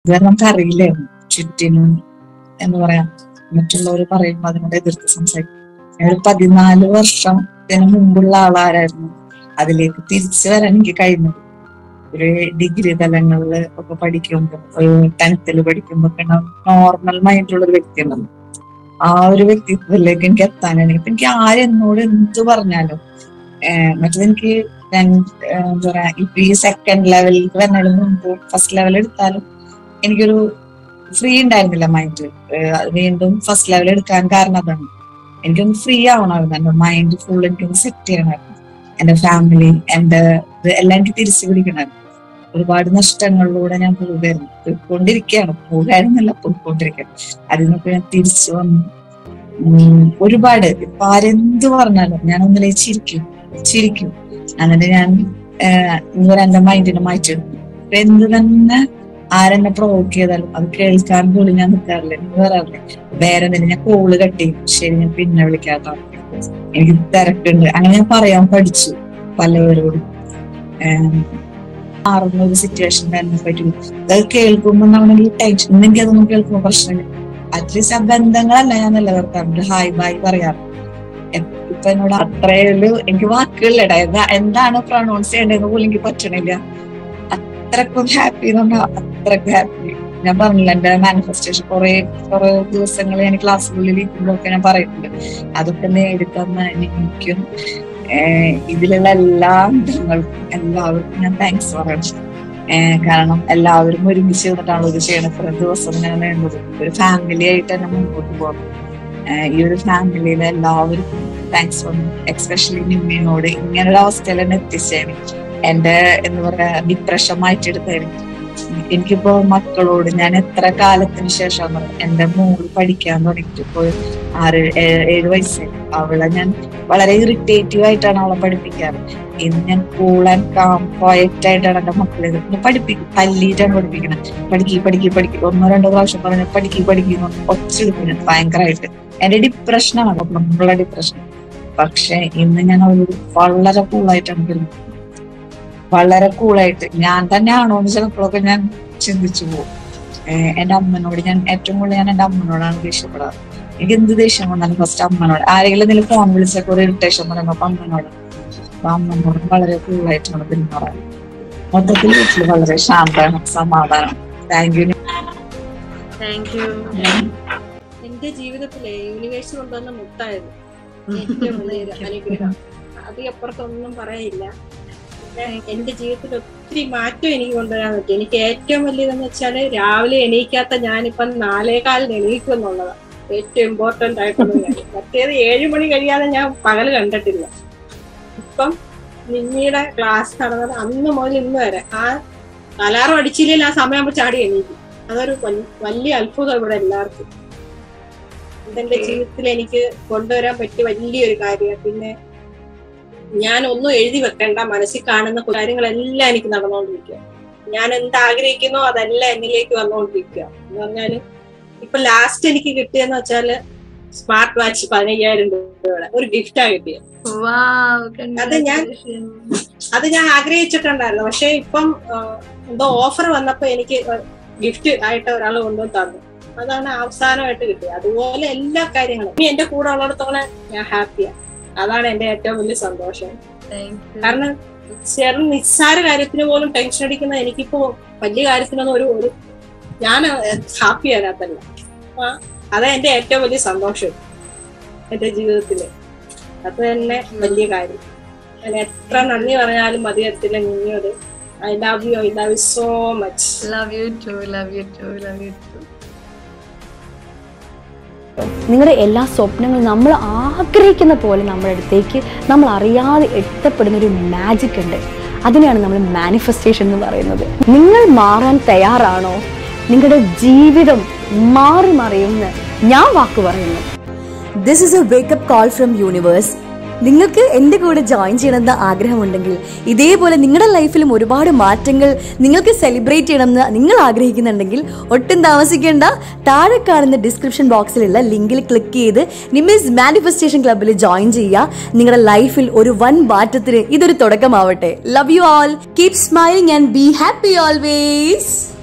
ഇതുവരെ നമുക്ക് അറിയില്ലായിരുന്നു ചുറ്റിനും എന്ന് പറയാം മറ്റുള്ളവർ പറയുമ്പോൾ അതിനോട് എതിർത്ത് സംസാരിക്കും ഞാൻ പതിനാല് വർഷത്തിന് മുമ്പുള്ള ആളാരായിരുന്നു അതിലേക്ക് തിരിച്ചു വരാൻ എനിക്ക് കഴിഞ്ഞത് ഒരു ഡിഗ്രി തലങ്ങളിൽ ഒക്കെ പഠിക്കുമ്പോൾ ഒരു ടെൻത്തിൽ പഠിക്കുമ്പോൾ ഒക്കെ നോർമൽ മൈൻഡുള്ള ഒരു വ്യക്തി ഉണ്ടല്ലോ ആ ഒരു വ്യക്തിത്വത്തിലേക്ക് എനിക്ക് എത്താനാണ് ഇപ്പൊ എനിക്ക് ആരെന്നോട് എന്ത് പറഞ്ഞാലും ഏഹ് മറ്റേത് എനിക്ക് ഞാൻ ഏഹ് എന്താ പറയാ ഇപ്പൊ ഈ സെക്കൻഡ് ലെവലിൽ വരുന്നതിന് മുമ്പ് ഫസ്റ്റ് ലെവൽ എടുത്താലും എനിക്കൊരു ഫ്രീ ഉണ്ടായിരുന്നില്ല മൈൻഡ് വീണ്ടും ഫസ്റ്റ് ലെവൽ എടുക്കാൻ കാരണം അതാണ് എനിക്കൊന്ന് ഫ്രീ ആവണമായിരുന്നു എന്റെ മൈൻഡ് ഫുൾ എനിക്കൊന്ന് സെറ്റ് ചെയ്യണമായിരുന്നു എന്റെ ഫാമിലി എന്റെ ഇത് എല്ലാം എനിക്ക് തിരിച്ചു പിടിക്കണമായിരുന്നു ഒരുപാട് നഷ്ടങ്ങളിലൂടെ ഞാൻ പോവുകയായിരുന്നു പോയിക്കൊണ്ടിരിക്കുകയാണ് പോകായിരുന്നല്ല പോയിക്കൊണ്ടിരിക്കുകയാണ് അതിൽ നിന്നൊക്കെ ഞാൻ തിരിച്ചു വന്നു ഉം, ഒരുപാട് ഇപ്പൊ ആരെന്ത് പറഞ്ഞാലും ഞാൻ ഒന്നിലേക്ക് ചിരിക്കും ചിരിക്കും എന്നിട്ട് ഞാൻ ഏഹ്, ഇതുവരെ എന്റെ മൈൻഡിനെ മാറ്റിയെടുക്കും ഇപ്പൊ എന്ത് തന്നെ ആരെന്നെ പ്രൊവോക്ക് ചെയ്താലും അത് കേൾക്കാൻ പോലും ഞാൻ നിൽക്കാറില്ല നിങ്ങൾ പറയാറില്ല വേറെ എന്തെങ്കിലും ഞാൻ കോള് കട്ട് ചെയ്യും ശരി ഞാൻ പിന്നെ വിളിക്കാത്ത എനിക്ക് തിരക്കുണ്ട് അങ്ങനെ ഞാൻ പറയാൻ പഠിച്ചു പലവരോടും ഏഹ്, മാറുന്ന ഒരു സിറ്റുവേഷൻ തന്നെ പറ്റും അത് കേൾക്കുമ്പോൾ നമ്മുടെ ടെൻഷൻ ഇന്ന് എനിക്ക് അതൊന്നും കേൾക്കുമ്പോൾ പ്രശ്നമില്ല അറ്റ്ലീസ്റ്റ് ആ ബന്ധങ്ങളല്ല ഞാൻ നിലനിർത്താറുണ്ട് ഹായ് ബായ് പറയാറ് എ- ഇപ്പൊ എന്നോട് അത്രയൊരു എനിക്ക് വാക്കുകളില്ലടാ എന്താ എന്താണ് പ്രൊണൗൺസ് ചെയ്യേണ്ടതെന്ന് പോലും എനിക്ക് പറ്റണില്ല അത്രക്കും ഹാപ്പി എന്ന് പറഞ്ഞാൽ അത്രക്കും ഹാപ്പി ഞാൻ പറഞ്ഞില്ല എന്റെ മാനിഫെസ്റ്റേഷൻ കുറെ കുറെ ദിവസങ്ങൾ ഞാൻ ക്ലാസ്സുകളിൽ ഇരിക്കുമ്പോഴൊക്കെ ഞാൻ പറയുന്നുണ്ട് അതൊക്കെ നേടിത്തന്ന എനിക്കും ഏഹ് ഇതിലുള്ള എല്ലാ അംഗങ്ങൾക്കും എല്ലാവർക്കും ഞാൻ താങ്ക്സ് പറയണം ഏഹ് കാരണം എല്ലാവരും ഒരുമിച്ച് നിന്നിട്ടാണ് ഇത് ചെയ്യണത് ഇത്ര ദിവസം ഞാൻ വേണ്ടത് ഒരു ഫാമിലി ആയിട്ട് തന്നെ മുമ്പോട്ട് പോകണം ഏഹ് ഈ ഒരു ഫാമിലിയിലെ എല്ലാവർക്കും താങ്ക്സ് പറഞ്ഞു എക്സ്പെഷ്യലി നിമ്മിനോട് ഇങ്ങനൊരു അവസ്ഥയിൽ എന്നെ എത്തിച്ചേന് എന്റെ എന്താ പറയാ ഡിപ്രഷൻ മാറ്റിയെടുത്തതിന് എനിക്കിപ്പോ മക്കളോട് ഞാൻ എത്ര കാലത്തിന് ശേഷം എന്റെ മോള് പഠിക്കാൻ തുടങ്ങിയിട്ട് ഇപ്പോ ആറ് ഏ- ഏഴ് വയസ്സായി അവളെ ഞാൻ വളരെ ഇറിറ്റേറ്റീവ് ആയിട്ടാണ് അവളെ പഠിപ്പിക്കാറ് ഇന്ന് ഞാൻ കൂൾ ആൻഡ് കാം ക്വയറ്റ് ആയിട്ടാണ് എന്റെ മക്കളെ ഇത് പഠിപ്പിക്കും തല്ലിയിട്ടാണ് പഠിപ്പിക്കുന്നത് പഠിക്കി പഠിക്കി പഠിക്കി ഒന്നോ രണ്ടോ പ്രാവശ്യം പറഞ്ഞ പഠിക്കി പഠിക്കി ഒച്ചെടുക്കുന്നത് ഭയങ്കരമായിട്ട് എന്റെ ഡിപ്രഷനാണ് നമ്മളുടെ ഡിപ്രഷൻ പക്ഷെ ഇന്ന് ഞാൻ അവരോട് വളരെ കൂളായിട്ടാണ് പെരുമാറുന്നത് വളരെ കൂളായിട്ട് ഞാൻ തന്നെയാണോ എന്ന് ചിലപ്പോഴൊക്കെ ഞാൻ ചിന്തിച്ചു പോകും ഏഹ് എന്റെ അമ്മനോട് ഞാൻ ഏറ്റവും കൂടുതൽ ഞാൻ എന്റെ അമ്മനോടാണ് ദേഷ്യപ്പെടാറ് എനിക്ക് എന്ത് ദേഷ്യം വന്നാലും ഫസ്റ്റ് അമ്മനോട് ആരെങ്കിലും എന്തെങ്കിലും ഫോൺ വിളിച്ചൊക്കെ ഒരു ഇറിറ്റേഷൻ പറയുമ്പോ അപ്പൊ അമ്മനോട് അപ്പൊ അമ്മനോട് വളരെ കൂളായിട്ടാണ് പെരുമാറാറ് മൊത്തത്തിൽ വീട്ടിൽ വളരെ ശാന്തമാണ് സമാധാനം താങ്ക് യു താങ്ക് യു എന്റെ ജീവിതത്തിലെ യൂണിവേഴ്സ് കൊണ്ടുവന്ന മുട്ടായിരുന്നു ഏറ്റവും വലിയൊരു അനുഗ്രഹം അതിനപ്പുറത്തൊന്നും പറയില്ല പിന്നെ എന്റെ ജീവിതത്തിൽ ഒത്തിരി മാറ്റം എനിക്ക് കൊണ്ടുവരാൻ പറ്റി എനിക്ക് ഏറ്റവും വലിയതെന്ന് വെച്ചാല് രാവിലെ എണീക്കാത്ത ഞാനിപ്പം നാലേകാലിന് എണീക്കും എന്നുള്ളതാണ് ഏറ്റവും ഇമ്പോർട്ടന്റ് ആയിട്ടുള്ള കാര്യം മറ്റേത് ഏഴു മണി കഴിയാതെ ഞാൻ പകല് കണ്ടിട്ടില്ല ഇപ്പം നിമ്മിയുടെ ക്ലാസ് നടന്നത് അന്ന് മുതൽ ഇന്ന് വരെ ആ അലാറം അടിച്ചില്ലെങ്കിൽ ആ സമയമാകുമ്പോൾ ചാടി എണീക്കും അതൊരു വൽ- വലിയ അത്ഭുതം ഇവിടെ എല്ലാവർക്കും ഇതെന്റെ ജീവിതത്തിൽ എനിക്ക് കൊണ്ടുവരാൻ പറ്റിയ വലിയൊരു കാര്യമാണ് പിന്നെ ഞാൻ ഒന്നും എഴുതി വെക്കേണ്ട മനസ്സിൽ കാണുന്ന കാര്യങ്ങളെല്ലാം എനിക്ക് നടന്നുകൊണ്ടിരിക്കുക ഞാൻ എന്ത് ആഗ്രഹിക്കുന്നോ അതെല്ലാം എന്നിലേക്ക് വന്നുകൊണ്ടിരിക്കുക എന്ന് പറഞ്ഞാല് ഇപ്പൊ ലാസ്റ്റ് എനിക്ക് കിട്ടിയെന്ന് വെച്ചാല് സ്മാർട്ട് വാച്ച് പതിനയ്യായിരം രൂപയുടെ ഒരു ഗിഫ്റ്റാ കിട്ടിയത് അത് ഞാൻ അത് ഞാൻ ആഗ്രഹിച്ചിട്ടുണ്ടായിരുന്നു പക്ഷെ ഇപ്പം ആ, എന്തോ ഓഫർ വന്നപ്പോ എനിക്ക് ഗിഫ്റ്റ് ആയിട്ട് ഒരാൾ കൊണ്ടുവന്ന് തന്നു അതാണ് അവസാനമായിട്ട് കിട്ടിയത് അതുപോലെ എല്ലാ കാര്യങ്ങളും ഇനി എന്റെ കൂടെ ഉള്ളിടത്തോളം ഞാൻ ഹാപ്പിയാണ് അതാണ് എന്റെ ഏറ്റവും വലിയ സന്തോഷം കാരണം ചെറു നിസ്സാര കാര്യത്തിന് പോലും ടെൻഷൻ അടിക്കുന്ന എനിക്കിപ്പോ വലിയ കാര്യത്തിനൊന്നും ഒരു ഒരു ഞാൻ ഹാപ്പി ആകാത്തല്ല അപ്പൊ അതാ എന്റെ ഏറ്റവും വലിയ സന്തോഷം എന്റെ ജീവിതത്തില് അത് തന്നെ വലിയ കാര്യം ഞാൻ എത്ര നന്ദി പറഞ്ഞാലും മതിയത്തില്ല നിന്നോട് I love you I love you so much love you too love you too love you too നിങ്ങളുടെ എല്ലാ സ്വപ്നങ്ങളും നമ്മൾ ആഗ്രഹിക്കുന്ന പോലെ നമ്മുടെ അടുത്തേക്ക് നമ്മൾ അറിയാതെ എത്തപ്പെടുന്ന ഒരു മാജിക് ഉണ്ട് അതിനെയാണ് നമ്മൾ മാനിഫെസ്റ്റേഷൻ എന്ന് പറയുന്നത് നിങ്ങൾ മാറാൻ തയ്യാറാണോ നിങ്ങളുടെ ജീവിതം മാറി മറിയുമെന്ന് ഞാൻ വാക്ക് പറയുന്നു this is a wake up call from universe നിങ്ങൾക്ക് എൻ്റെ കൂടെ ജോയിൻ ചെയ്യണമെന്ന് ആഗ്രഹമുണ്ടെങ്കിൽ ഇതേപോലെ നിങ്ങളുടെ ലൈഫിലും ഒരുപാട് മാറ്റങ്ങൾ നിങ്ങൾക്ക് സെലിബ്രേറ്റ് ചെയ്യണമെന്ന് നിങ്ങൾ ആഗ്രഹിക്കുന്നുണ്ടെങ്കിൽ ഒട്ടും താമസിക്കേണ്ട താഴെ കാണുന്ന ഡിസ്ക്രിപ്ഷൻ ബോക്സിലുള്ള ലിങ്കിൽ ക്ലിക്ക് ചെയ്ത് നിമിസ് മാനിഫെസ്റ്റേഷൻ ക്ലബ്ബിൽ ജോയിൻ ചെയ്യുക നിങ്ങളുടെ ലൈഫിൽ ഒരു വൻ മാറ്റത്തിന് ഇതൊരു തുടക്കമാവട്ടെ love you all keep smiling and be happy always